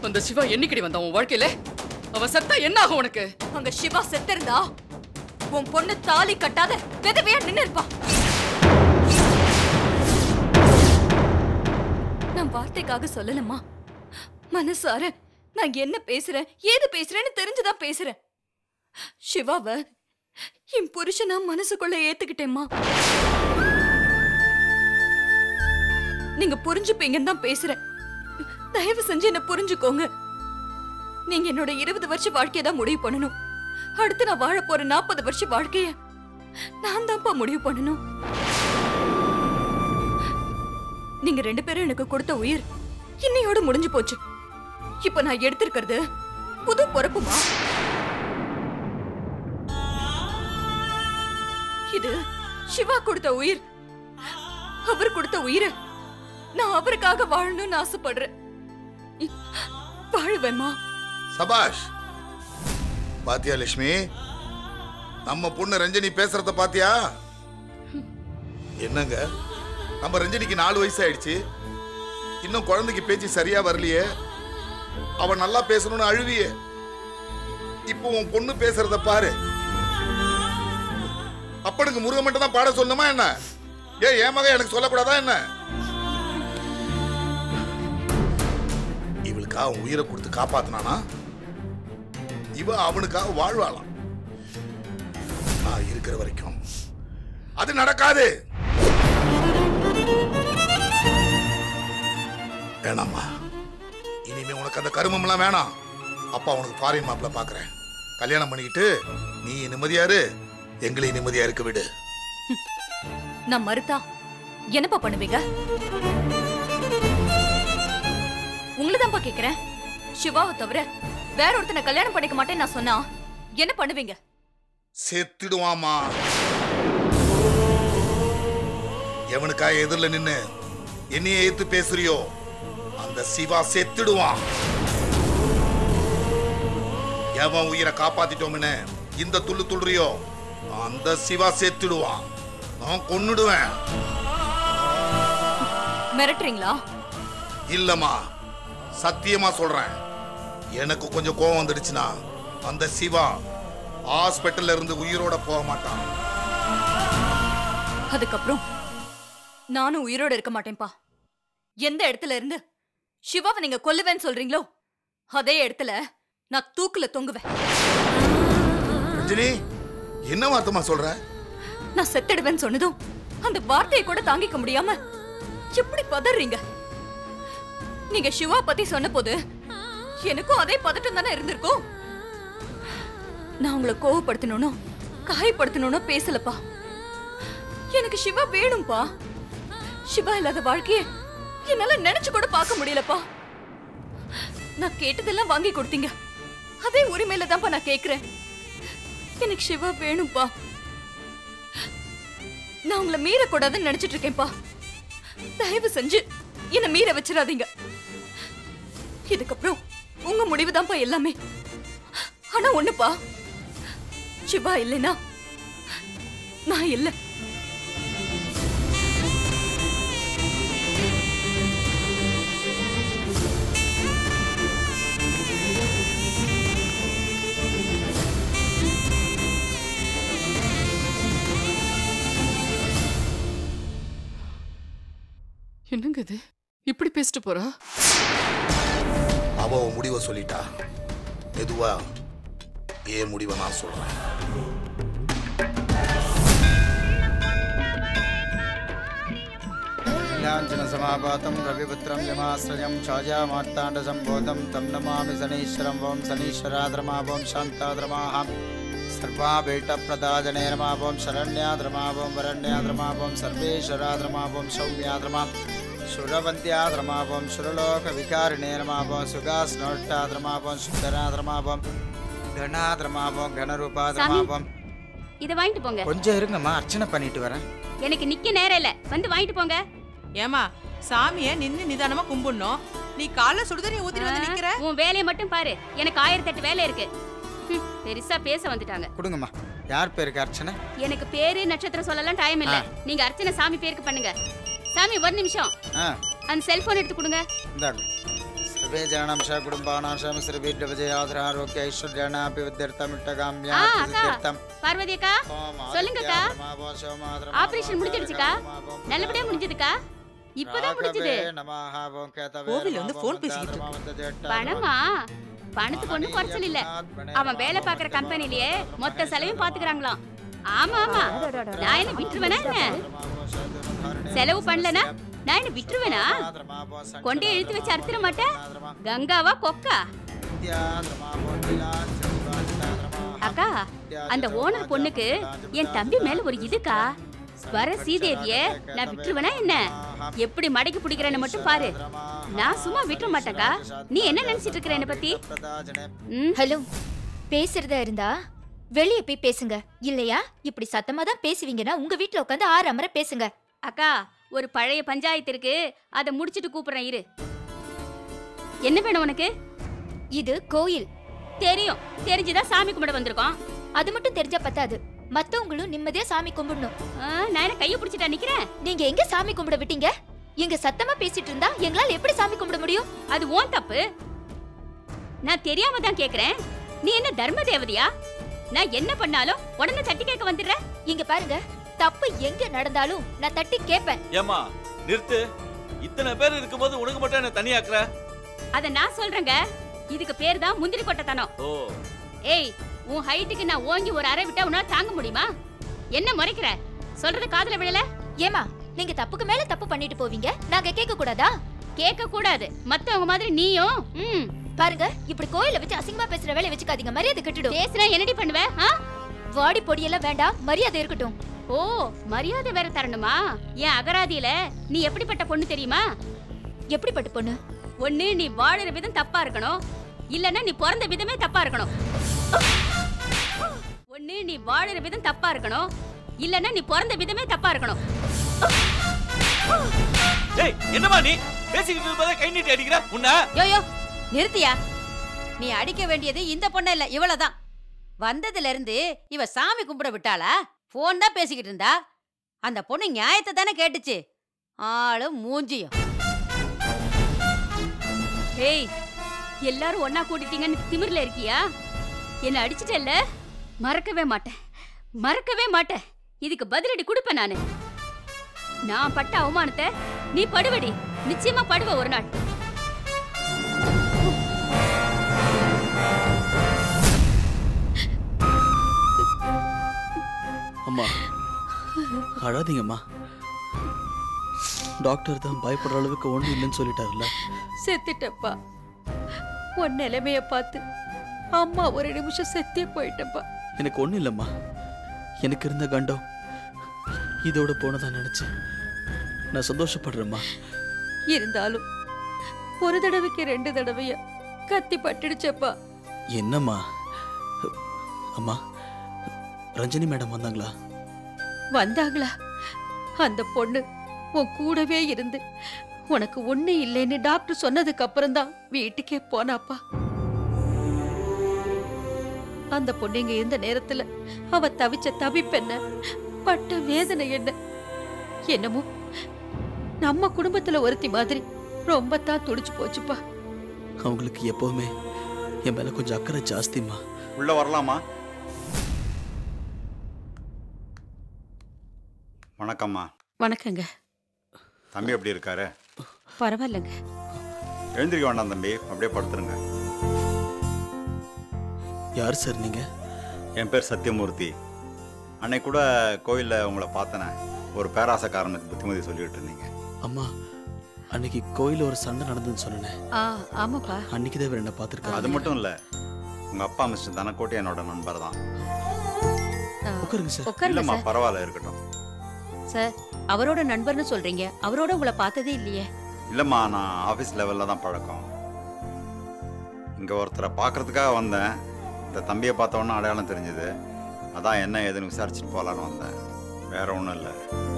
அந்த சிவா என்னைக்கடி வந்தான் உன் வாழ்க்கையில அவன் செத்தா என்ன ஆகும் உனக்கு அங்க சிவா செத்திருந்தா உன் பொண்ணு தாலி கட்டாத விதவையா நின்னு இருப்பா நான் வார்த்தைக்காக சொல்லலம்மா மனசார நான் என்ன பேசுறேன் ஏது பேசுறேன்னு தெரிஞ்சுதான் பேசுறேன் சிவாவ என் புருஷனா மனசுக்குள்ள ஏத்துக்கிட்டேம்மா நீங்க புரிஞ்சுப்பீங்கன்னு தான் பேசுறேன் தயவு செஞ்சு என்ன புரிஞ்சுக்கோங்க நீங்க என்னோட இருபது வருஷ வாழ்க்கைய தான் முடிவு பண்ணணும் அடுத்து நான் வாழ போற நாற்பது வருஷ வாழ்க்கைய நான் தான்ப்பா முடிவு பண்ணணும் நீங்க ரெண்டு பேரும் எனக்கு கொடுத்த உயிர் இன்னையோட முடிஞ்சு போச்சு இப்ப நான் எடுத்திருக்கிறது புது பொறுப்புமா இது சிவா கொடுத்த உயிர் அவர் கொடுத்த உயிரை நான் அவருக்காக வாழணும்னு ஆசைப்படுறேன் வாழுவேம்மா சபாஷ் பாத்தியா லட்சுமி நம்ம பொண்ணு ரஞ்சனி பேசுறத பாத்தியா என்னங்க நம்ம ரஞ்சனிக்கு நாலு வயசு ஆயிடுச்சு இன்னும் குழந்தைக்கு பேச்சு சரியா வரலையே அவன் நல்லா பேசணும்னு அழுவியே இப்போ உன் பொண்ணு பேசுறத பாரு அப்பனுக்கு முருகன் மட்டும் தான் பாட சொல்லணுமா என்ன ஏன் என் மகன் எனக்கு சொல்லக்கூடாதா என்ன இவளுக்காக அவன் உயிரை கொடுத்து காப்பாத்தினானா இவ அவனுக்காக வாழ்வாளாம் நான் இருக்கிற வரைக்கும் அது நடக்காது வேணாம்மா இனிமே உனக்கு அந்த கருமம்லாம் வேணாம் அப்பா உனக்கு ஃபாரின் மாப்பிள்ள பாக்குறேன் கல்யாணம் பண்ணிக்கிட்டு நீ நிம்மதியாரு எங்களையும் நிம்மதியா இருக்க விடு நான் மறுத்தா என்னப்பா பண்ணுவீங்க உங்களதான்ப்பா கேக்குறேன் சிவாவை தவிர வேற ஒருத்தனை கல்யாணம் பண்ணிக்க மாட்டேன்னு நான் சொன்னா என்ன பண்ணுவீங்க செத்துடுவாமா எவனுக்கா எதிரில நின்னு என்னைய ஏத்து பேசுறியோ அந்த சிவா செத்துடுவான் எவன் உயிரை காப்பாத்திட்டோம்னு இந்த துள்ளு துள்றியோ அந்த சிவா செத்துடுவான் நான் கொன்னுடுவேன் மிரட்டுறீங்களா இல்லம்மா சத்தியமா சொல்றேன் எனக்கு கொஞ்சம் கோவம் வந்துடுச்சுன்னா அந்த சிவா ஹாஸ்பிட்டல்ல இருந்து உயிரோட போக மாட்டான் அதுக்கப்புறம் நானும் உயிரோட இருக்க மாட்டேன்ப்பா எந்த இடத்துல இருந்து சிவாவை நீங்க கொல்லுவேன்னு சொல்றீங்களோ அதே இடத்துல நான் தூக்குல தொங்குவேன் ரஞ்சினி என்ன வார்த்தமா சொல்ற நான் செத்துடுவேன்னு சொன்னதும் அந்த வார்த்தையை கூட தாங்கிக்க முடியாம எப்படி பதறீங்க நீங்க சிவா பத்தி சொன்ன போது எனக்கும் அதே பதட்டம் தானே இருந்திருக்கும் நான் உங்களை கோவப்படுத்தணும்னோ காயப்படுத்தணும்னோ பேசலப்பா எனக்கு சிவா வேணும்பா சிவா இல்லாத வாழ்க்கைய என்னால நினைச்சு கூட பார்க்க முடியலப்பா நான் கேட்டதெல்லாம் வாங்கி கொடுத்தீங்க அதே உரிமையில தான்ப்பா நான் கேக்குறேன் எனக்கு சிவா வேணும்பா நான் உங்களை மீறக்கூடாதுன்னு நினைச்சிட்டு இருக்கேன்ப்பா தயவு செஞ்சு என்ன மீற வச்சிடாதீங்க இதுக்கப்புறம் உங்க முடிவுதான்ப்பா எல்லாமே ஆனா ஒண்ணுப்பா சிவா இல்லைனா நான் இல்ல என்னங்க இது இப்படி பேசிட்டு போறா அவ அவ முடிவை சொல்லிட்டா மெதுவா ஏன் முடிவை நான் சொல்றேன் नीलाञ्जनसमापातं रविपुत्रं यमाश्रयं छायामार्ताण्डसम्भूतं तं नमामि शनीश्वरं वं शनीश्वराद्रमा वं शान्ताद्रमाः सर्वाभीष्टप्रदाजने रमा वं शरण्याद्रमा वं वरण्याद्रमा वं सर्वेश्वराद्रमा वं सौम्याद्रमा सुरवन्त्याद्रमा वं सुरलोकविकारिणे रमा वं सुगास्नोट्टाद्रमा वं सुन्दराद्रमा वं கணாதிரமா வம் கணரூபாதிரமா சாமி. வம் இதை வாங்கிட்டு போங்க கொஞ்சம் இருங்கம்மா அர்ச்சனை பண்ணிட்டு வரேன் எனக்கு நிக்க நேரம் இல்ல வந்து வாங்கிட்டு போங்க ஏமா சாமிய நின்னு நிதானமா கும்பிடணும் நீ காலைல சுடுதண்ணி ஊத்திட்டு வந்து நிக்கிற ஆ, உன் வேலையை மட்டும் பாரு எனக்கு ஆயிரத்தெட்டு வேலை இருக்கு ஹம், பெருசா பேச வந்துட்டாங்க கொடுங்கம்மா யார் பேருக்கு அர்ச்சனை எனக்கு பேரு நட்சத்திரம் சொல்லலாம் டைம் இல்ல நீங்க அர்ச்சனை சாமி பேருக்கு பண்ணுங்க சாமி ஒரு நிமிஷம் ஆ அந்த செல்போன் எடுத்து கொடுங்க இந்தாங்க सर्वे जनांश कुटुम्बानां श्रीवीर्यविजयाधरारोग्य ऐश्वर्याणाभिवृद्ध्यर्थमिष्टकाम्या ஆ அக்கா பார்வதி அக்கா சொல்லுங்கக்கா ஆபரேஷன் முடிஞ்சிடுச்சுக்கா நல்லபடியா முடிஞ்சதுக்கா இப்பதான் முடிஞ்சது கோவில்ல வந்து phone பேசிக்கிட்டு இருக்கு. பணமா பணத்துக்கு ஒண்ணும் குறைச்சல் இல்ல அவன் வேலை பாக்குற கம்பெனிலேயே மொத்த செலவையும் பாத்துக்கிறாங்களாம் ஆமா ஆமா நான் என்ன விட்டுருவேனா என்ன செலவு பண்ணலனா நான் என்ன விட்டுருவேனா கொண்டே இழுத்து வச்சு அறுத்துட மாட்டேன் கங்காவா கொக்கா அக்கா அந்த ஓனர் பொண்ணுக்கு என் தம்பி மேல ஒரு இதுக்கா வர சீதேவிய நான் விட்டுருவேனா என்ன எப்படி மடக்கி பிடிக்கிறேன்னு மட்டும் பாரு நான் சும்மா விட்டுற மாட்டேக்கா நீ என்ன நினைச்சிட்டு இருக்கிற என்ன பத்தி ம் ஹலோ பேசுறதா இருந்தா வெளியே போய் பேசுங்க இல்லையா இப்படி சத்தமா தான் பேசுவீங்கன்னா உங்க வீட்ல உட்காந்து ஆறு அமர பேசுங்க அக்கா ஒரு பழைய பஞ்சாயத்து இருக்கு அதை முடிச்சிட்டு கூப்பிடுறேன் இரு என்ன வேணும் உனக்கு இது கோயில் தெரியும் தெரிஞ்சுதான் சாமி கும்பிட வந்திருக்கோம் அது மட்டும் தெரிஞ்சா பத்தாது மத்தவங்களும் நிம்மதியா சாமி கும்பிடணும் ஆ, நான் என்ன கையை பிடிச்சிட்டா நிக்கிறேன் நீங்க எங்க சாமி கும்பிட விட்டீங்க இங்க சத்தமா பேசிட்டு இருந்தா எங்களால எப்படி சாமி கும்பிட முடியும் அது ஓன் தப்பு நான் தெரியாம தான் கேக்குறேன் நீ என்ன தர்ம தேவதையா நான் என்ன பண்ணாலும் உடனே தட்டி கேட்க வந்துடுற இங்க பாருங்க தப்பு எங்க நடந்தாலும் நான் தட்டி கேட்பேன் ஏம்மா நிறுத்து இத்தனை பேர் இருக்கும்போது உனக்கு மட்டும் என்ன தனியாக்குற அத நான் சொல்றேங்க இதுக்கு பேர் தான் முந்திரி கொட்டத்தனம் ஓ ஏய் உன் ஹைட்டுக்கு நான் ஓங்கி ஒரு அறை விட்டா உன்னால தாங்க முடியுமா என்ன முறைக்கிற சொல்றது காதுல விழல ஏமா நீங்க தப்புக்கு மேல தப்பு பண்ணிட்டு போவீங்க நாங்க கேட்க கூடாதா கேட்க கூடாது மத்தவங்க மாதிரி நீயும் ம் பாருங்க இப்படி கோயில வச்சு அசிங்கமா பேசுற வேலையை வச்சுக்காதீங்க மரியாதை கெட்டுடும் பேசுனா என்னடி பண்ணுவ ஆ? வாடி பொடியெல்லாம் வேண்டாம் மரியாதை இருக்கட்டும் ஓ மரியாதை வேற தரணுமா என் அகராதியில நீ எப்படிப்பட்ட பொண்ணு தெரியுமா எப்படிப்பட்ட பொண்ணு ஒண்ணு நீ வாழுற விதம் தப்பா இருக்கணும் இல்லன்னா நீ பிறந்த விதமே தப்பா இருக்கணும் ஒண்ணு நீ வாழுற விதம் தப்பா இருக்கணும் இல்லன்னா நீ பிறந்த விதமே தப்பா இருக்கணும் ஏய் என்னம்மா நீ பேசிக்கிட்டு இருக்கும்போதே கை நீட்டி அடிக்கிற உன்ன யோயோ நிறுத்தியா நீ அடிக்க வேண்டியது இந்த பொண்ணு இல்ல இவ்வளவுதான் வந்ததுல இருந்து இவ சாமி கும்பிட விட்டாளா போன் தான் பேசிக்கிட்டு இருந்தா அந்த பொண்ணு நியாயத்தை தானே கேட்டுச்சு ஆளும் மூஞ்சியும் ஏய் எல்லாரும் ஒண்ணா கூட்டிட்டீங்கன்னு திமிர்ல இருக்கியா என்ன அடிச்சிட்டல்ல மறக்கவே மாட்டேன் மறக்கவே மாட்டேன் இதுக்கு பதிலடி கொடுப்பேன் நானு நான் பட்ட அவமானத்தை நீ படுவடி நிச்சயமா படுவ ஒரு நாள் அம்மா அழாதீங்கம்மா டாக்டர் தான் பயப்படுற அளவுக்கு ஒன்றும் இல்லைன்னு சொல்லிட்டாருல்ல செத்துட்டப்பா உன் நிலைமைய பார்த்து அம்மா ஒரு நிமிஷம் செத்தே போயிட்டப்பா எனக்கு ஒன்றும் இல்லைம்மா எனக்கு இருந்த கண்டம் இதோட போனதா நினச்சேன் நான் சந்தோஷப்படுறேம்மா இருந்தாலும் ஒரு தடவைக்கு ரெண்டு தடவையா கத்தி பட்டுடுச்சப்பா என்னம்மா அம்மா ரஞ்சனி மேடம் வந்தாங்களா வந்தாங்களா அந்த பொண்ணு உன் கூடவே இருந்து உனக்கு ஒண்ணு இல்லைன்னு டாக்டர் சொன்னதுக்கு அப்புறம் தான் வீட்டுக்கே போனாப்பா அந்த பொண்ணு இங்க இருந்த நேரத்துல அவ தவிச்ச தவிப்பென்ன பட்ட வேதனை என்ன என்னமோ நம்ம குடும்பத்துல ஒருத்தி மாதிரி ரொம்ப தான் துடிச்சு போச்சுப்பா அவங்களுக்கு எப்போவுமே என் மேலே கொஞ்சம் அக்கறை ஜாஸ்திம்மா உள்ள வரலாமா வணக்கம்மா வணக்கங்க தம்பி எப்படி இருக்காரு பரவாயில்லைங்க எழுந்திருக்க வேண்டாம் தம்பி அப்படியே படுத்துருங்க யார் சார் நீங்கள் என் பேர் சத்யமூர்த்தி அன்னைக்கு கூட கோயிலில் உங்களை பார்த்தனே ஒரு பேராசக்காரனுக்கு புத்திமதி சொல்லிட்டு இருந்தீங்க அம்மா அன்னைக்கு கோயிலில் ஒரு சண்டை நடந்ததுன்னு சொன்னேன் ஆ ஆமாப்பா அன்னைக்கு தான் இவர் என்ன பார்த்துருக்காரு அது மட்டும் இல்லை உங்கள் அப்பா மிஸ்டர் தனக்கோட்டை என்னோட நண்பர் தான் ஆ, உட்காருங்க சார் உட்காருங்க இல்லைம்மா சார் பரவாயில்ல இருக்கட்டும் சார் அவரோட நண்பர்னு சொல்றீங்க அவரோட உங்களை பார்த்ததே இல்லையே இல்லைம்மா நான் ஆஃபீஸ் லெவலில் தான் பழக்கம் இங்கே ஒருத்தரை பார்க்கறதுக்காக வந்தேன் இந்த தம்பியை பார்த்தோன்னே அடையாளம் தெரிஞ்சுது அதான் என்ன ஏதுன்னு விசாரிச்சுட்டு போகலான்னு வந்தேன் வேற ஒன்றும் இல்லை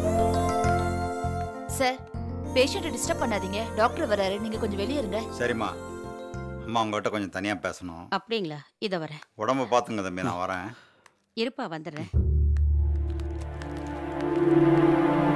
சார் பேஷண்ட்டை டிஸ்டர்ப் பண்ணாதீங்க டாக்டர் வராரு நீங்க கொஞ்சம் வெளியே இருங்க சரிம்மா அம்மா உங்ககிட்ட கொஞ்சம் தனியாக பேசணும் அப்படிங்களா இத வரேன் உடம்ப பார்த்துங்க தம்பி நான் வரேன் இருப்பா வந்துடுறேன்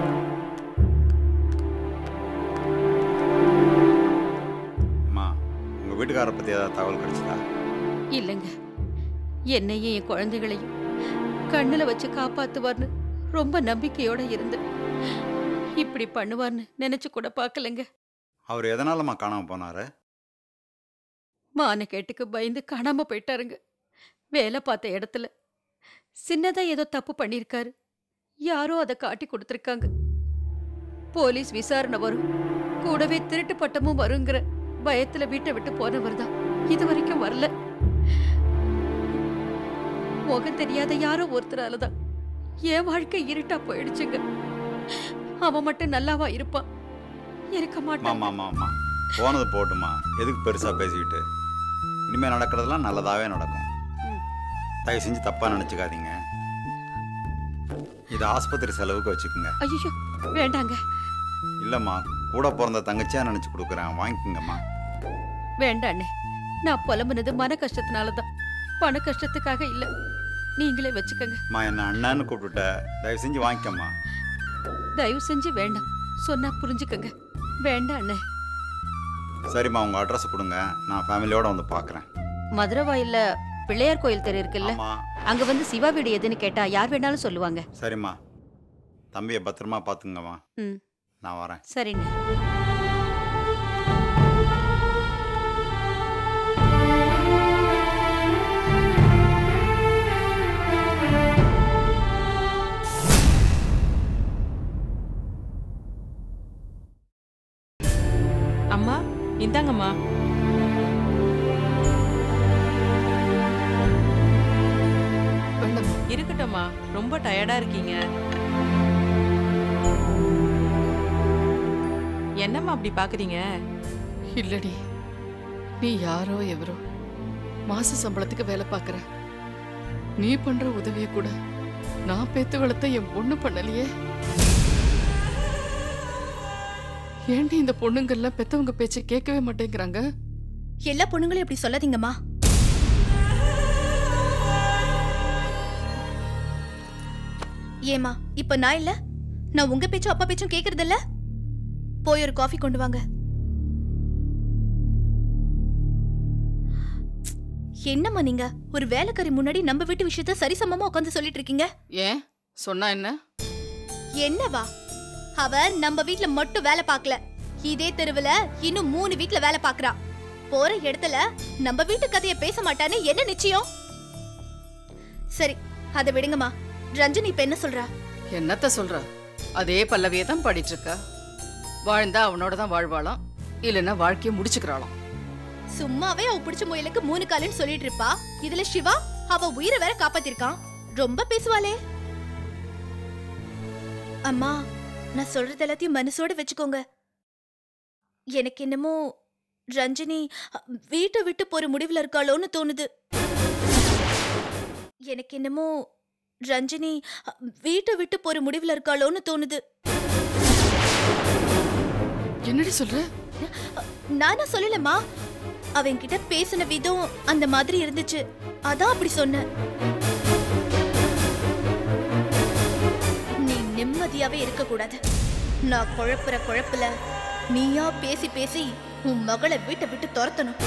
அம்மா வீட்டுக்காரரை பற்றி ஏதாவது தகவல் கிடைச்சதா இல்லைங்க என்னையும் என் குழந்தைகளையும் கண்ணுல வச்சு காப்பாத்துவார்னு ரொம்ப நம்பிக்கையோட இருந்தேன் இப்படி பண்ணுவார்னு நினைச்சு கூட பார்க்கலங்க அவர் எதனாலம்மா காணாமல் போனார் மானக்கேட்டுக்கு பயந்து காணாம போயிட்டாருங்க வேலை பார்த்த இடத்துல சின்னதா ஏதோ தப்பு பண்ணியிருக்காரு யாரோ அதை காட்டி கொடுத்துருக்காங்க போலீஸ் விசாரணை வரும் கூடவே திருட்டு பட்டமும் வருங்கிற பயத்துல வீட்டை விட்டு போனவர் தான் இது வரைக்கும் வரல முகம் தெரியாத யாரோ ஒருத்தரால தான் என் வாழ்க்கை இருட்டா போயிடுச்சுங்க அவன் மட்டும் நல்லாவா இருப்பான் இருக்க மாட்டான் ஆமாம் ஆமாம் ஆமாம் போனது போட்டுமா எதுக்கு பெருசாக பேசிக்கிட்டு இனிமேல் நடக்கிறதெல்லாம் நல்லதாகவே நடக்கும் தயவு செஞ்சு தப்பாக நினச்சிக்காதீங்க இது ஆஸ்பத்திரி செலவுக்கு வச்சுக்கோங்க ஐயோ வேண்டாங்க இல்லைம்மா கூட பிறந்த தங்கச்சியாக நினச்சி கொடுக்குறேன் வாங்கிக்கோங்கம்மா வேண்டாண்ணே நான் புலம்புனது மன கஷ்டத்தினால தான் பண கஷ்டத்துக்காக இல்ல நீங்களே வச்சுக்கோங்க அம்மா என்ன அண்ணான்னு கூப்பிட்டுட்ட தயவு செஞ்சு வாங்கிக்கம்மா தயவு செஞ்சு வேண்டாம் சொன்னா புரிஞ்சுக்கங்க வேண்டாம் அண்ணே சரிம்மா உங்கள் அட்ரஸ் கொடுங்க நான் ஃபேமிலியோட வந்து பார்க்குறேன் மதுரை வாயில்ல பிள்ளையார் கோயில் தெரு இருக்குல்ல ஆமாம் அங்க வந்து சிவா வீடு எதுன்னு கேட்டா யார் வேணாலும் சொல்லுவாங்க சரிம்மா தம்பியை பத்திரமா பார்த்துங்கம்மா ம் நான் வரேன் சரிண்ணே அம்மா இந்தாங்கம்மா இருக்கட்டும்மா ரொம்ப டயர்டா இருக்கீங்க என்னம்மா அப்படி பாக்குறீங்க இல்லடி நீ யாரோ எவரோ மாச சம்பளத்துக்கு வேலை பார்க்கற நீ பண்ற உதவிய கூட நான் பெத்து வளர்த்த என் பொண்ணு பண்ணலையே ஏண்டி இந்த பொண்ணுங்கெல்லாம் பெத்தவங்க பேச்சை கேட்கவே மாட்டேங்கிறாங்க எல்லா பொண்ணுங்களையும் இப்படி சொல்லாதீங்கம்மா ஏமா இப்ப நான் இல்ல நான் உங்க பேச்சும் அப்பா பேச்சும் கேக்குறது இல்ல போய் ஒரு காஃபி கொண்டு வாங்க என்னம்மா நீங்க ஒரு வேலைக்காரி முன்னாடி நம்ம வீட்டு விஷயத்த சரிசமமா உட்காந்து சொல்லிட்டு இருக்கீங்க ஏன் சொன்னா என்ன என்னவா அவ நம்ம வீட்ல மட்டும் வேலை பார்க்கல இதே தெருவுல இன்னும் மூணு வீட்ல வேலை பார்க்கறா போற இடத்துல நம்ம வீட்டு கதைய பேச மாட்டான்னு என்ன நிச்சயம் சரி அதை விடுங்கம்மா ரஞ்சனி இப்ப என்ன சொல்றா என்னத்த சொல்ற அதே பல்லவியை தான் பாடிட்டு இருக்கா வாழ்ந்தா அவனோட தான் வாழ்வாளாம் இல்லைன்னா வாழ்க்கையை முடிச்சுக்கிறாளாம் சும்மாவே அவ பிடிச்ச முயலுக்கு மூணு காலுன்னு சொல்லிட்டு இருப்பா இதுல சிவா அவ உயிரை வேற காப்பாத்திருக்கான் ரொம்ப பேசுவாளே அம்மா நான் சொல்றது எல்லாத்தையும் மனசோட வச்சுக்கோங்க எனக்கு என்னமோ ரஞ்சினி அ, வீட்டை விட்டு போற முடிவுல இருக்காளோன்னு தோணுது எனக்கு என்னமோ ரஞ்சினி அ, வீட்டை விட்டு போற முடிவுல இருக்காளோன்னு தோணுது என்னடி சொல்ற நானா சொல்லலம்மா அவன்கிட்ட பேசின விதம் அந்த மாதிரி இருந்துச்சு அதான் அப்படி சொன்னேன் நீ நிம்மதியாவே இருக்க கூடாது நான் குழப்புற குழப்புல நீயா பேசி பேசி உன் மகளை வீட்டை விட்டு துரத்தணும்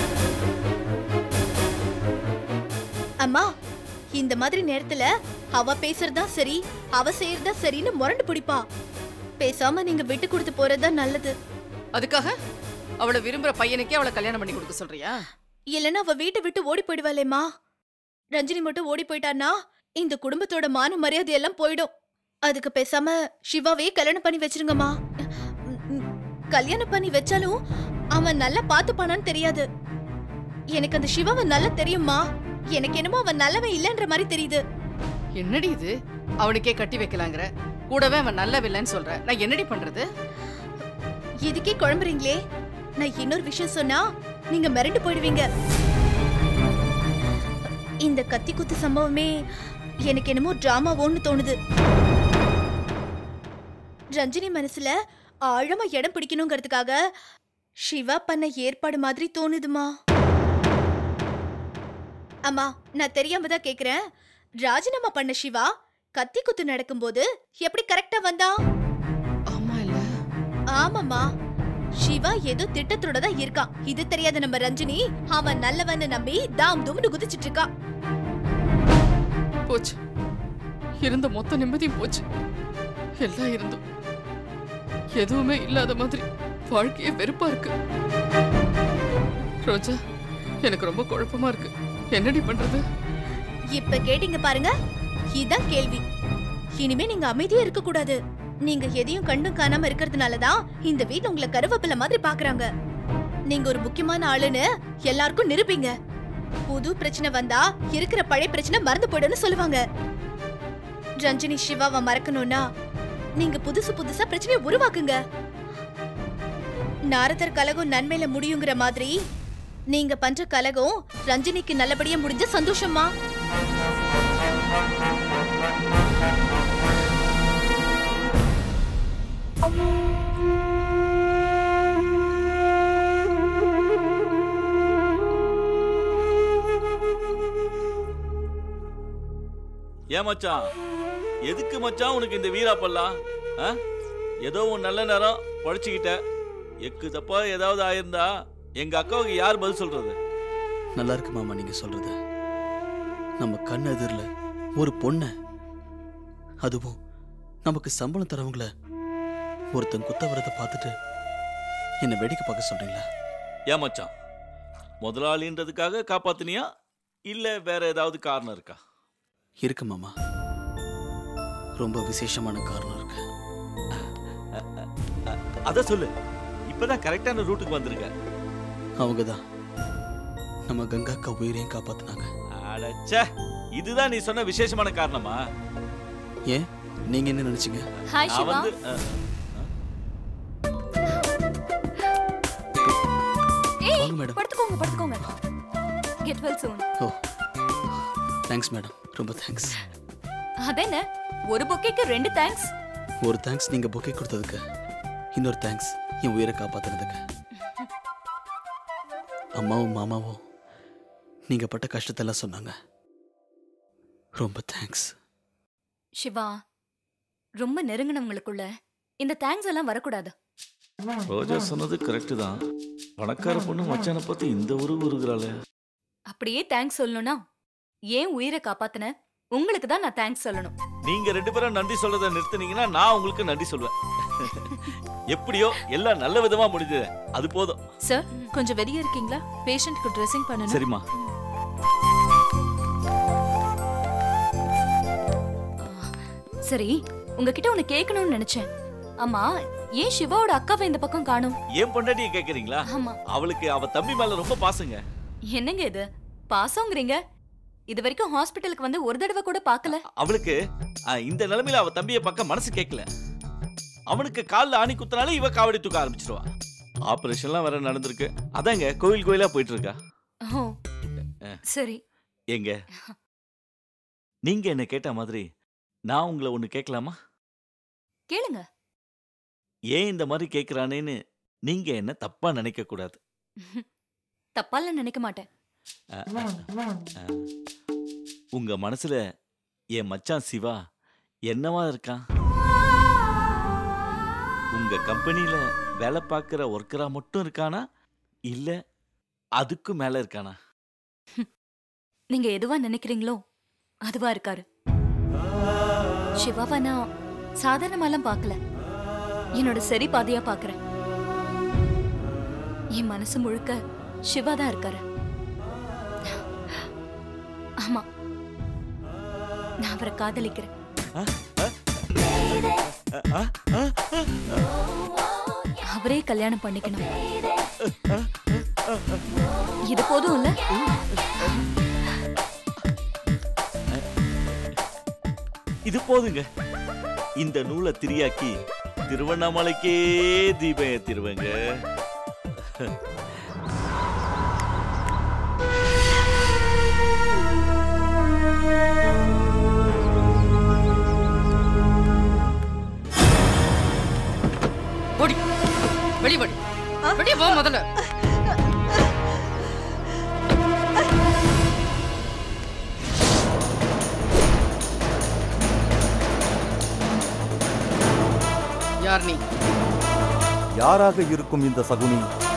அம்மா இந்த மாதிரி நேரத்துல அவ பேசுறதா சரி அவ செய்யறதா சரின்னு முரண்டு பிடிப்பா பேசாம நீங்க விட்டு கொடுத்து போறதுதான் நல்லது அதுக்காக அவளை விரும்புற பையனுக்கே அவளை கல்யாணம் பண்ணி கொடுக்க சொல்றியா இல்லைன்னா அவ வீட்டை விட்டு ஓடி போயிடுவாளேம்மா ரஞ்சினி மட்டும் ஓடி போயிட்டான்னா இந்த குடும்பத்தோட மான மரியாதை எல்லாம் போயிடும் அதுக்கு பேசாம சிவாவே கல்யாணம் பண்ணி வச்சிருங்கம்மா ம், ம், கல்யாணம் பண்ணி வச்சாலும் அவன் நல்லா பாத்துப்பானான்னு தெரியாது எனக்கு அந்த சிவாவை நல்லா தெரியுமா எனக்கு என்னமோ அவன் நல்லவன் இல்லைன்ற மாதிரி தெரியுது என்னடி இது அவனுக்கே கட்டி வைக்கலாங்கிற கூடவே அவன் நல்லவில்லைன்னு சொல்ற நான் என்னடி பண்றது இதுக்கே குழம்புறீங்களே நான் இன்னொரு விஷயம் சொன்னா நீங்க மிரண்டு போயிடுவீங்க இந்த கத்தி குத்து சம்பவமே எனக்கு என்னமோ டிராமாவோன்னு தோணுது ரஞ்சினி மனசுல ஆழமா இடம் பிடிக்கணுங்கிறதுக்காக சிவா பண்ண ஏற்பாடு மாதிரி தோணுதுமா அம்மா நான் தெரியாம தான் கேக்குறேன் ராஜினாமா பண்ண சிவா கத்தி குத்து நடக்கும்போது எப்படி கரெக்டா வந்தா ஆமா இல்ல ஆமாம்மா சிவா ஏதோ திட்டத்தோட தான் இருக்கான் இது தெரியாத நம்ம ரஞ்சினி அவன் நல்லவன்னு நம்பி தாம் தும்னு குதிச்சிட்டு இருக்கா போச்சு இருந்த மொத்த நிம்மதியும் போச்சு எல்லாம் இருந்தும் எதுவுமே இல்லாத மாதிரி வாழ்க்கையே வெறுப்பா இருக்கு ரோஜா எனக்கு ரொம்ப குழப்பமா இருக்கு என்னடி பண்றது இப்ப கேட்டீங்க பாருங்க இதான் கேள்வி இனிமே நீங்க அமைதியா இருக்க கூடாது நீங்க எதையும் கண்டும் காணாம இருக்கிறதுனால தான் இந்த வீட்ல உங்களை கருவேப்பிலை மாதிரி பாக்குறாங்க நீங்க ஒரு முக்கியமான ஆளுன்னு எல்லாருக்கும் நிரூபிங்க புது பிரச்சனை வந்தா இருக்கிற பழைய பிரச்சனை மறந்து போயிடும்னு சொல்லுவாங்க ரஞ்சினி சிவாவை மறக்கணும்னா நீங்க புதுசு புதுசா பிரச்சனையை உருவாக்குங்க நாரதர் கலகம் நன்மையில முடியுங்கிற மாதிரி நீங்க பண்ற கலகம் ரஞ்சினிக்கு நல்லபடியா முடிஞ்ச சந்தோஷமா ஏன் மச்சான் எதுக்கு மச்சான் உனக்கு இந்த வீராப்பல்லாம் ஆ? ஏதோ உன் நல்ல நேரம் பழிச்சுக்கிட்ட எக்கு தப்பா ஏதாவது ஆயிருந்தா எங்க அக்காவுக்கு யார் பதில் சொல்றது நல்லா இருக்கு மாமா நீங்க சொல்றது நம்ம கண் எதிரில் ஒரு பொண்ணை அதுவும் நமக்கு சம்பளம் தரவங்கள ஒருத்தன் குத்த வரதை பார்த்துட்டு என்னை வேடிக்கை பார்க்க சொல்றீங்களா ஏன் மச்சான் முதலாளின்றதுக்காக காப்பாத்துனியா இல்ல வேற ஏதாவது காரணம் இருக்கா இருக்கு மாமா ரொம்ப விசேஷமான காரணம் இருக்கு அத சொல்லு இப்பதான் கரெக்டான ரூட்டுக்கு வந்திருக்க அவங்க தான் நம்ம கங்கா அக்கா உயிரையும் காப்பாத்துனாங்க அடச்சே இதுதான் நீ சொன்ன விசேஷமான காரணமா ஏன் நீங்க என்ன நினைச்சீங்க ஹாய் நான் சிவா வந்து அஹ், ஏய் வாங்க மேடம். படுத்துக்கோங்க படுத்துக்கோங்க get well soon oh thanks madam ரொம்ப தேங்க்ஸ் அதென்ன ஒரு பொக்கேக்கு ரெண்டு தேங்க்ஸ் ஒரு தேங்க்ஸ் நீங்க பொக்கே கொடுத்ததுக்கு இன்னொரு தேங்க்ஸ் என் உயிரை காப்பாத்துனதுக்கு அம்மாவும் மாமாவும் நீங்க பட்ட கஷ்டத்தெல்லாம் சொன்னாங்க ரொம்ப தேங்க்ஸ் சிவா ரொம்ப நெருங்கினவங்களுக்குள்ள இந்த தேங்க்ஸ் எல்லாம் வரக்கூடாது ரோஜா சொன்னது கரெக்ட் தான் பணக்கார பொண்ணு மச்சானை பத்தி இந்த உருவு உருகுறாளே அப்படியே தேங்க்ஸ் சொல்லணும்னா ஏன் உயிரை காப்பாத்துன உங்களுக்கு தான் நான் தேங்க்ஸ் சொல்லணும் நீங்க ரெண்டு பேரும் நன்றி சொல்றதை நிறுத்துனீங்கன்னா நான் உங்களுக்கு நன்றி சொல்வேன் எப்படியோ எல்லாம் நல்ல விதமா முடிஞ்சது அது போதும் சார் கொஞ்சம் வெளியே இருக்கீங்களா பேஷண்ட்க்கு ட்ரெஸ்ஸிங் பண்ணணும் சரிம்மா சரி உங்ககிட்ட ஒன்னு கேட்கணும்னு நினைச்சேன் ஆமா ஏன் சிவாவோட அக்காவை இந்த பக்கம் காணும் ஏன் பொண்டாட்டிய கேக்குறீங்களா ஆமா அவளுக்கு அவ தம்பி மேல ரொம்ப பாசங்க என்னங்க இது பாசங்கிறீங்க இது வரைக்கும் ஹாஸ்பிட்டலுக்கு வந்து ஒரு தடவை கூட பார்க்கல அவளுக்கு அஹ், இந்த நிலைமையில அவ தம்பிய பக்கம் மனசு கேட்கல அவனுக்கு கால்ல ஆணி குத்துனாலே இவ காவடி தூக்க ஆரம்பிச்சிருவா ஆபரேஷன்லாம் வேற நடந்திருக்கு அதாங்க கோயில் கோயிலா போயிட்டு இருக்கா ஓ சரி எங்க நீங்க என்ன கேட்ட மாதிரி நான் உங்களை ஒண்ணு கேட்கலாமா கேளுங்க ஏன் இந்த மாதிரி கேக்குறானேன்னு நீங்க என்ன தப்பா நினைக்க கூடாது தப்பால நினைக்க மாட்டேன் அஹ், அஹ், அஹ். உங்க மனசுல என் மச்சான் சிவா என்னவா இருக்கான் உங்க கம்பெனில வேலை பார்க்குற ஒர்க்கரா மட்டும் இருக்கானா இல்ல அதுக்கும் மேல இருக்கானா நீங்க எதுவா நினைக்கிறீங்களோ அதுவா இருக்காரு சிவாவை நான் சாதாரணமாலாம் பார்க்கல என்னோட சரி பாதியா பார்க்கறேன் என் மனசு முழுக்க சிவா தான் இருக்காரு ஆமா நான் அவரை காதலிக்கிறேன் அவரே கல்யாணம் பண்ணிக்கணும் இது போதும் இல்ல இது போதுங்க இந்த நூலை திரியாக்கி திருவண்ணாமலைக்கே தீபம் ஏத்திருவேங்க ஓடி வெளிய ஓடி வெளிய போ முதல்ல யார் நீ யாராக இருக்கும் இந்த சகுனி